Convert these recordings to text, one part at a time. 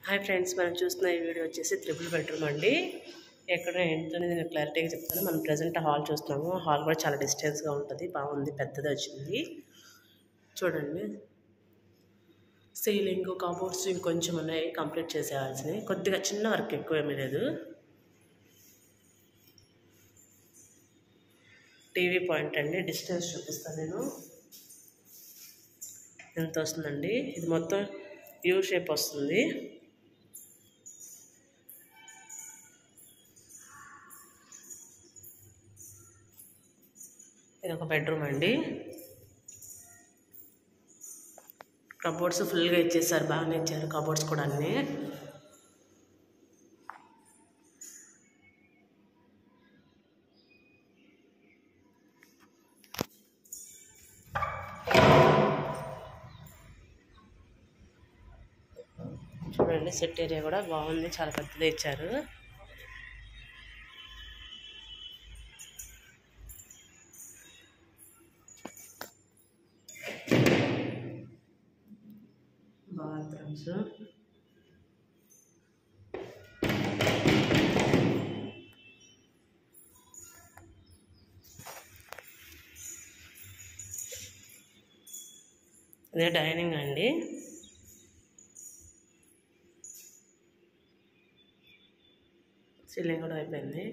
hi friends మనం చూస్తున్న ఈ వీడియో వచ్చేసి త్రిపుల్ బెడ్రూమ్ అండి ఎక్కడ ఏంటనేది నేను క్లారిటీగా చెప్తాను మనం ప్రజెంట్ హాల్ చూస్తున్నాము హాల్ కూడా చాలా డిస్టెన్స్గా ఉంటుంది బాగుంది పెద్దది వచ్చింది చూడండి సీలింగ్ కబోర్డ్స్ ఇంకొంచెం ఉన్నాయి కంప్లీట్ చేసేయాల్సినవి కొద్దిగా చిన్న వర్క్ ఎక్కువ ఏమీ లేదు టీవీ పాయింట్ అండి డిస్టెన్స్ చూపిస్తాను నేను ఎంత వస్తుందండి ఇది మొత్తం యూ షేప్ వస్తుంది ఇది ఒక బెడ్రూమ్ అండి కబోర్డ్స్ ఫుల్గా ఇచ్చేసారు బాగానే ఇచ్చారు కబోర్డ్స్ కూడా అన్నీ చూడండి సెట్ ఏరియా కూడా బాగుంది చాలా పెద్దదే ఇచ్చారు బాత్రూమ్స్ ఇదే డైనింగ్ అండి సీలింగ్ కూడా అయిపోయింది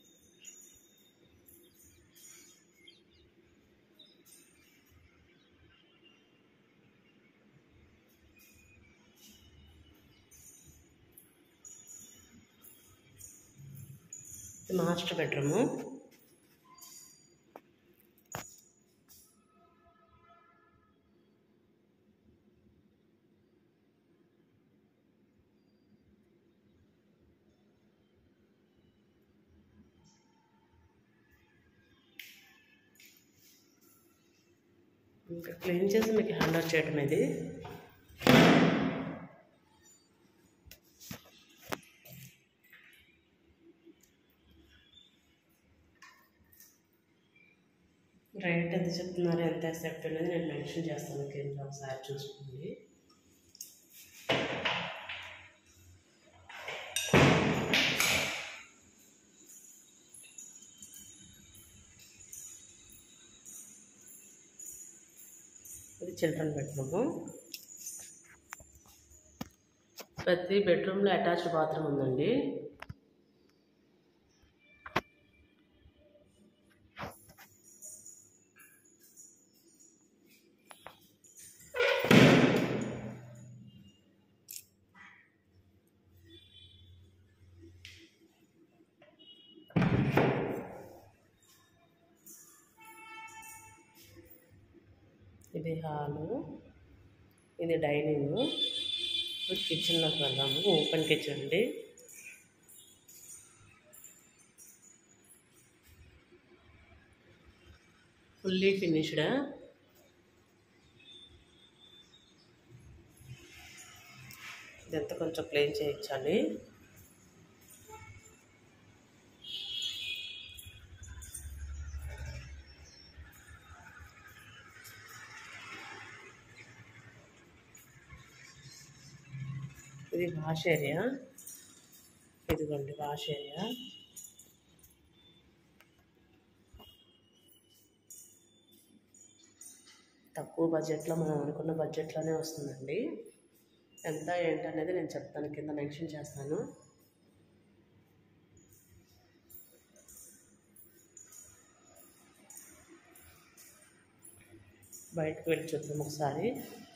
ఇది మాస్టర్ బెడ్రూము ఇంకా క్లీన్ చేసి మీకు హ్యాండ్ ఓవర్ చేయడం ఇది రేట్ ఎంత చెప్తున్నారు ఎంత ఎక్సెప్ట్ అనేది నేను మెన్షన్ చేస్తాను కింద ఒకసారి చూసుకోండి ఇది చిల్డ్రన్ బెడ్రూము ప్రతి బెడ్రూమ్లో అటాచ్డ్ బాత్రూమ్ ఉందండి ఇది హాలు ఇది డైనింగ్ కిచెన్లోకి వెళ్దాము ఓపెన్ కిచెన్ అండి ఫుల్లీ ఫినిష్డ్ ఇదంతా కొంచెం క్లీన్ చేయించాలి ఇది వాష్ ఏరియా ఇదిగోండి వాష్ ఏరియా తక్కువ బడ్జెట్లో మనం అనుకున్న బడ్జెట్లోనే వస్తుందండి ఎంత ఏంటనేది నేను చెప్తాను కింద మెన్షన్ చేస్తాను బయటకు వెళ్ళి చూద్దాం ఒకసారి